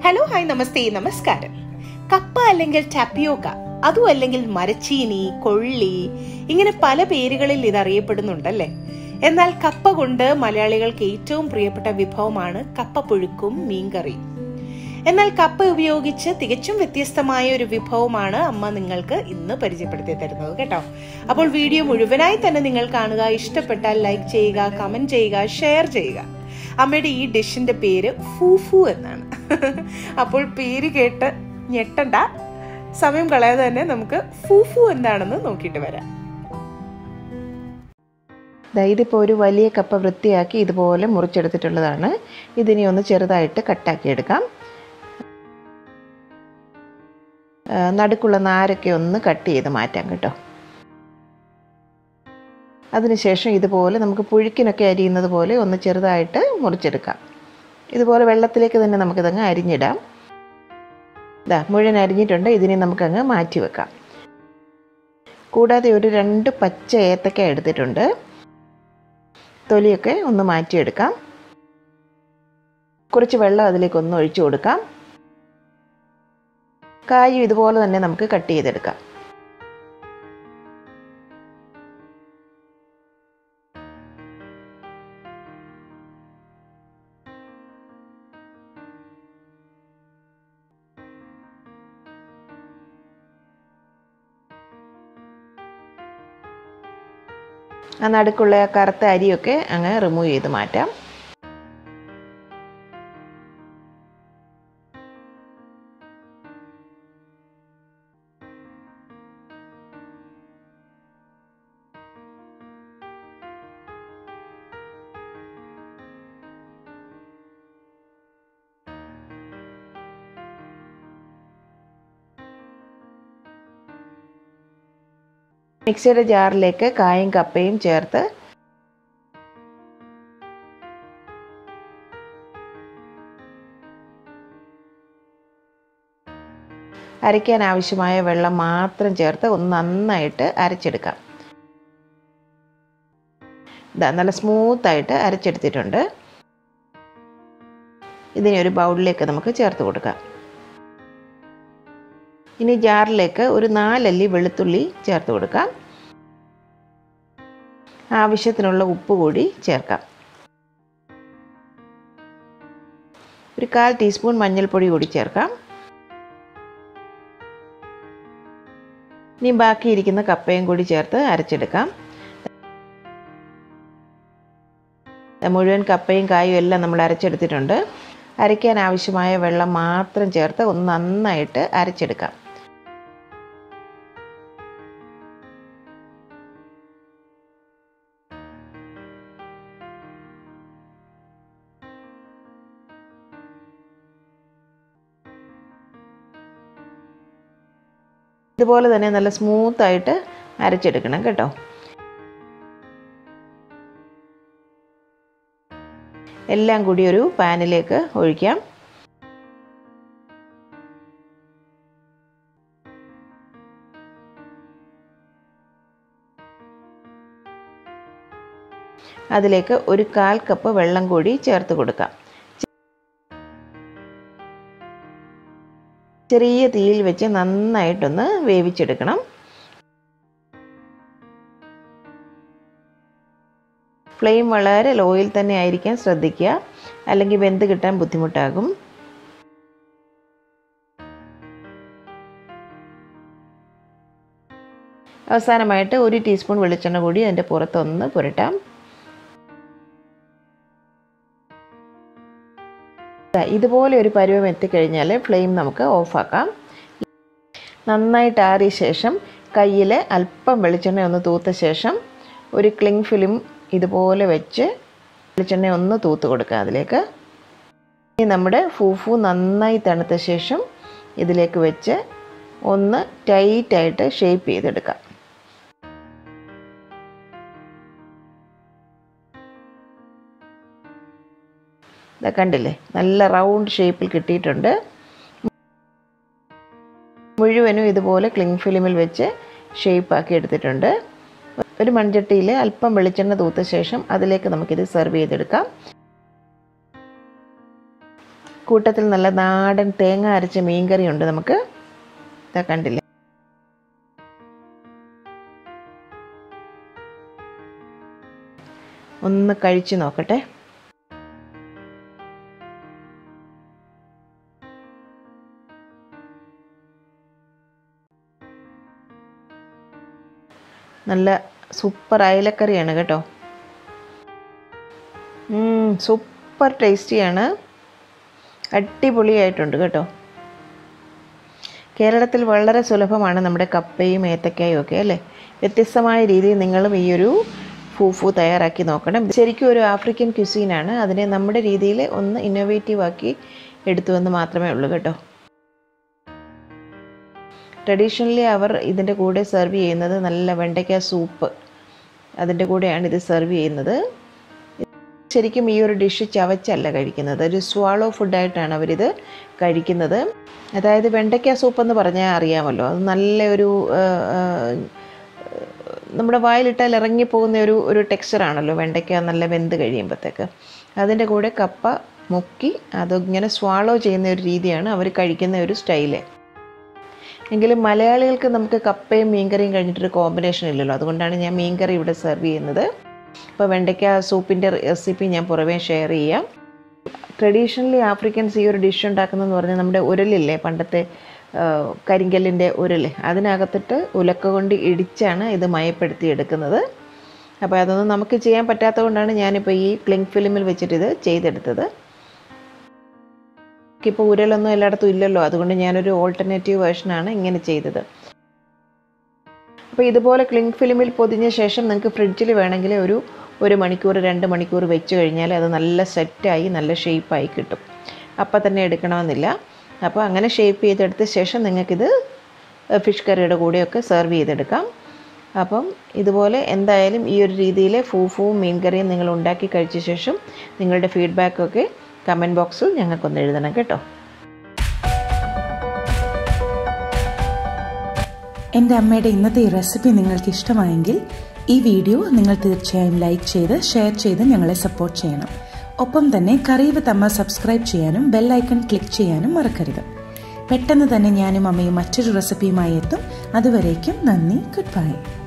hello hi നമസ്തേ നമസ്കാരം കപ്പ അല്ലെങ്കിൽ ടാപ്പിയോക്ക അതും അല്ലെങ്കിൽ മരച്ചീനി കൊള്ളി ഇങ്ങനെ പല പേരുകളിൽ ഇത് അറിയപ്പെടുന്നുണ്ടല്ലേ എന്നാൽ കപ്പ കൊണ്ട് മലയാളികൾക്ക് ഏറ്റവും പ്രിയപ്പെട്ട വിഭവമാണ് കപ്പ പുഴുക്കും മീൻകറിയും എന്നാൽ കപ്പ ഉപയോഗിച്ച് തികച്ചും വ്യത്യസ്തമായ ഒരു വിഭവമാണ് അമ്മ നിങ്ങൾക്ക് ഇന്ന് പരിചയപ്പെടുത്തി തരുന്നത് കേട്ടോ അപ്പോൾ വീഡിയോ മുഴുവനായി തന്നെ നിങ്ങൾ കാണുക ഇഷ്ടപ്പെട്ടാൽ ലൈക്ക് ചെയ്യുക കമന്റ് ചെയ്യുക ഷെയർ ചെയ്യുക അമ്മയുടെ ഈ ഡിഷിന്റെ പേര് ഫൂഫു എന്നാണ് അപ്പോൾ പേര് കേട്ട് ഞെട്ടണ്ട സമയം കളയാതെ തന്നെ നമുക്ക് ഫൂഫു എന്താണെന്ന് നോക്കിയിട്ട് വരാം ഇതിപ്പോൾ ഒരു വലിയ കപ്പ വൃത്തിയാക്കി ഇതുപോലെ മുറിച്ചെടുത്തിട്ടുള്ളതാണ് ഇതിനെ ഒന്ന് ചെറുതായിട്ട് കട്ടാക്കി എടുക്കാം ആ, നടുക്കുള്ള നാരൊക്കെ ഒന്ന് കട്ട് ചെയ്ത് മാറ്റാം കേട്ടോ അതിനുശേഷം ഇതുപോലെ നമുക്ക് പുഴുക്കിനൊക്കെ അരിയുന്നത് പോലെ ഒന്ന് ചെറുതായിട്ട് മുറിച്ചെടുക്കാം ഇതുപോലെ വെള്ളത്തിലേക്ക് തന്നെ നമുക്കിതങ്ങ് അരിഞ്ഞിടാം ഇതാ മുഴുവൻ അരിഞ്ഞിട്ടുണ്ട് ഇതിനെ നമുക്കങ്ങ് മാറ്റി വെക്കാം കൂടാതെ ഒരു രണ്ട് പച്ച ഏത്തക്ക എടുത്തിട്ടുണ്ട് തൊലിയൊക്കെ ഒന്ന് മാറ്റിയെടുക്കാം കുറച്ച് വെള്ളം അതിലേക്ക് ഒന്ന് ഒഴിച്ചു കൊടുക്കാം കായും ഇതുപോലെ തന്നെ നമുക്ക് കട്ട് ചെയ്തെടുക്കാം ആ നടുക്കുള്ള ആ കറുത്ത അരിയൊക്കെ അങ്ങ് റിമൂവ് ചെയ്ത് മാറ്റാം മിക്സിയുടെ ജാറിലേക്ക് കായും കപ്പയും ചേർത്ത് അരയ്ക്കാൻ ആവശ്യമായ വെള്ളം മാത്രം ചേർത്ത് ഒന്ന് നന്നായിട്ട് അരച്ചെടുക്കാം ഇതാ നല്ല സ്മൂത്തായിട്ട് അരച്ചെടുത്തിട്ടുണ്ട് ഇതിനെ ഒരു ബൗളിലേക്ക് നമുക്ക് ചേർത്ത് കൊടുക്കാം ഇനി ജാറിലേക്ക് ഒരു നാലല്ലി വെളുത്തുള്ളി ചേർത്ത് കൊടുക്കാം ആവശ്യത്തിനുള്ള ഉപ്പ് കൂടി ചേർക്കാം ഒരു കാൽ ടീസ്പൂൺ മഞ്ഞൾപ്പൊടി കൂടി ചേർക്കാം ഇനി ബാക്കിയിരിക്കുന്ന കപ്പയും കൂടി ചേർത്ത് അരച്ചെടുക്കാം മുഴുവൻ കപ്പയും കായും എല്ലാം നമ്മൾ അരച്ചെടുത്തിട്ടുണ്ട് അരയ്ക്കാൻ ആവശ്യമായ വെള്ളം മാത്രം ചേർത്ത് ഒന്ന് നന്നായിട്ട് അരച്ചെടുക്കാം ഇതുപോലെ തന്നെ നല്ല സ്മൂത്തായിട്ട് അരച്ചെടുക്കണം കേട്ടോ എല്ലാം കൂടി ഒരു പാനിലേക്ക് ഒഴിക്കാം അതിലേക്ക് ഒരു കാൽ കപ്പ് വെള്ളം കൂടി ചേർത്ത് കൊടുക്കാം ചെറിയ തീയിൽ വെച്ച് നന്നായിട്ടൊന്ന് വേവിച്ചെടുക്കണം ഫ്ലെയിം വളരെ ലോയിൽ തന്നെ ആയിരിക്കാൻ ശ്രദ്ധിക്കുക അല്ലെങ്കിൽ വെന്ത് കിട്ടാൻ ബുദ്ധിമുട്ടാകും അവസാനമായിട്ട് ഒരു ടീസ്പൂൺ വെളിച്ചെണ്ണ കൂടി അതിൻ്റെ പുറത്തൊന്ന് പുരട്ടാം ഇതുപോലെ ഒരു പരുവം എത്തിക്കഴിഞ്ഞാൽ ഫ്ലെയിം നമുക്ക് ഓഫാക്കാം നന്നായിട്ട് ആറിയ ശേഷം കയ്യിൽ അല്പം വെളിച്ചെണ്ണ ഒന്ന് തൂത്ത ശേഷം ഒരു ക്ലിങ് ഫിലിം ഇതുപോലെ വെച്ച് വെളിച്ചെണ്ണ ഒന്ന് തൂത്ത് കൊടുക്കുക അതിലേക്ക് ഇനി നമ്മുടെ ഫൂഫു നന്നായി തണുത്ത ശേഷം ഇതിലേക്ക് വെച്ച് ഒന്ന് ടൈറ്റായിട്ട് ഷേപ്പ് ചെയ്തെടുക്കാം ഇതാ കണ്ടില്ലേ നല്ല റൗണ്ട് ഷേപ്പിൽ കിട്ടിയിട്ടുണ്ട് മുഴുവനും ഇതുപോലെ ക്ലിങ് ഫിലിമിൽ വെച്ച് ഷേപ്പാക്കി എടുത്തിട്ടുണ്ട് ഒരു മൺചട്ടിയിൽ അല്പം വെളിച്ചെണ്ണ തൂത്ത ശേഷം അതിലേക്ക് നമുക്കിത് സെർവ് ചെയ്തെടുക്കാം കൂട്ടത്തിൽ നല്ല നാടൻ തേങ്ങ അരച്ച മീൻകറി ഉണ്ട് നമുക്ക് ഇതാ കണ്ടില്ലേ ഒന്ന് കഴിച്ചു നോക്കട്ടെ നല്ല സൂപ്പർ അയലക്കറിയാണ് കേട്ടോ സൂപ്പർ ടേസ്റ്റിയാണ് അടിപൊളിയായിട്ടുണ്ട് കേട്ടോ കേരളത്തിൽ വളരെ സുലഭമാണ് നമ്മുടെ കപ്പയും ഏത്തക്കായും ഒക്കെ അല്ലേ വ്യത്യസ്തമായ രീതിയിൽ നിങ്ങളും ഈ ഒരു ഫൂഫു തയ്യാറാക്കി നോക്കണം ശരിക്കും ഒരു ആഫ്രിക്കൻ ക്യുസീനാണ് അതിനെ നമ്മുടെ രീതിയിൽ ഒന്ന് ഇന്നോവേറ്റീവ് ആക്കി എടുത്തുവെന്ന് മാത്രമേ ഉള്ളൂ കേട്ടോ ട്രഡീഷണലി അവർ ഇതിൻ്റെ കൂടെ സെർവ് ചെയ്യുന്നത് നല്ല വെണ്ടയ്ക്ക സൂപ്പ് അതിൻ്റെ കൂടെയാണ് ഇത് സെർവ് ചെയ്യുന്നത് ശരിക്കും ഈ ഒരു ഡിഷ് ചവച്ചല്ല കഴിക്കുന്നത് ഒരു സ്വാളോ ഫുഡായിട്ടാണ് അവരിത് കഴിക്കുന്നത് അതായത് വെണ്ടയ്ക്ക സൂപ്പ് എന്ന് പറഞ്ഞാൽ അറിയാമല്ലോ അത് നല്ല ഒരു നമ്മുടെ വായിലിട്ടാൽ ഇറങ്ങിപ്പോകുന്ന ഒരു ഒരു ടെക്സ്ചറാണല്ലോ വെണ്ടയ്ക്ക നല്ല വെന്ത് കഴിയുമ്പോഴത്തേക്ക് അതിൻ്റെ കൂടെ കപ്പ മുക്കി അതിങ്ങനെ സ്വാളോ ചെയ്യുന്ന ഒരു രീതിയാണ് അവർ കഴിക്കുന്ന ഒരു സ്റ്റൈല് എങ്കിലും മലയാളികൾക്ക് നമുക്ക് കപ്പയും മീൻകറിയും കഴിഞ്ഞിട്ടൊരു കോമ്പിനേഷൻ ഇല്ലല്ലോ അതുകൊണ്ടാണ് ഞാൻ മീൻകറി ഇവിടെ സെർവ് ചെയ്യുന്നത് അപ്പോൾ വെണ്ടയ്ക്ക സൂപ്പിൻ്റെ റെസിപ്പി ഞാൻ പുറമേ ഷെയർ ചെയ്യാം ട്രഡീഷണലി ആഫ്രിക്കൻസ് ഈ ഒരു ഡിഷ് ഉണ്ടാക്കുന്നതെന്ന് പറഞ്ഞാൽ നമ്മുടെ ഉരലില്ലേ പണ്ടത്തെ കരിങ്കല്ലിൻ്റെ ഉരൽ അതിനകത്തിട്ട് ഉലക്ക കൊണ്ട് ഇടിച്ചാണ് ഇത് മയപ്പെടുത്തി എടുക്കുന്നത് അപ്പോൾ അതൊന്നും നമുക്ക് ചെയ്യാൻ പറ്റാത്തത് കൊണ്ടാണ് ഞാനിപ്പോൾ ഈ ക്ലിങ് ഫിലിമിൽ വെച്ചിട്ട് ഇത് ചെയ്തെടുത്തത് ഇപ്പോൾ ഉരലൊന്നും എല്ലായിടത്തും ഇല്ലല്ലോ അതുകൊണ്ട് ഞാനൊരു ഓൾട്ടർനേറ്റീവ് വേർഷനാണ് ഇങ്ങനെ ചെയ്തത് അപ്പോൾ ഇതുപോലെ ക്ലിങ് ഫിലിമിൽ പൊതിഞ്ഞ ശേഷം നിങ്ങൾക്ക് ഫ്രിഡ്ജിൽ വേണമെങ്കിൽ ഒരു ഒരു മണിക്കൂർ രണ്ട് മണിക്കൂർ വെച്ച് കഴിഞ്ഞാൽ അത് നല്ല സെറ്റായി നല്ല ഷേപ്പായി കിട്ടും അപ്പം തന്നെ എടുക്കണമെന്നില്ല അപ്പോൾ അങ്ങനെ ഷേപ്പ് ചെയ്തെടുത്ത ശേഷം നിങ്ങൾക്കിത് ഫിഷ് കറിയുടെ കൂടെയൊക്കെ സെർവ് ചെയ്തെടുക്കാം അപ്പം ഇതുപോലെ എന്തായാലും ഈ ഒരു രീതിയിൽ ഫൂഫുവും മീൻ കറിയും നിങ്ങൾ ഉണ്ടാക്കി കഴിച്ച ശേഷം നിങ്ങളുടെ ഫീഡ്ബാക്കൊക്കെ കമൻറ്റ് ബോക്സിൽ ഞങ്ങൾക്കൊന്ന് എഴുതണം കേട്ടോ എൻ്റെ അമ്മയുടെ ഇന്നത്തെ ഈ റെസിപ്പി നിങ്ങൾക്ക് ഇഷ്ടമായെങ്കിൽ ഈ വീഡിയോ നിങ്ങൾ തീർച്ചയായും ലൈക്ക് ചെയ്ത് ഷെയർ ചെയ്ത് ഞങ്ങളെ സപ്പോർട്ട് ചെയ്യണം ഒപ്പം തന്നെ കറീവ് തമ്മ സബ്സ്ക്രൈബ് ചെയ്യാനും ബെൽ ഐക്കൺ ക്ലിക്ക് ചെയ്യാനും മറക്കരുത് പെട്ടെന്ന് തന്നെ ഞാനും അമ്മയും മറ്റൊരു റെസിപ്പിയുമായി എത്തും അതുവരേക്കും നന്ദി ഗുഡ് ബൈ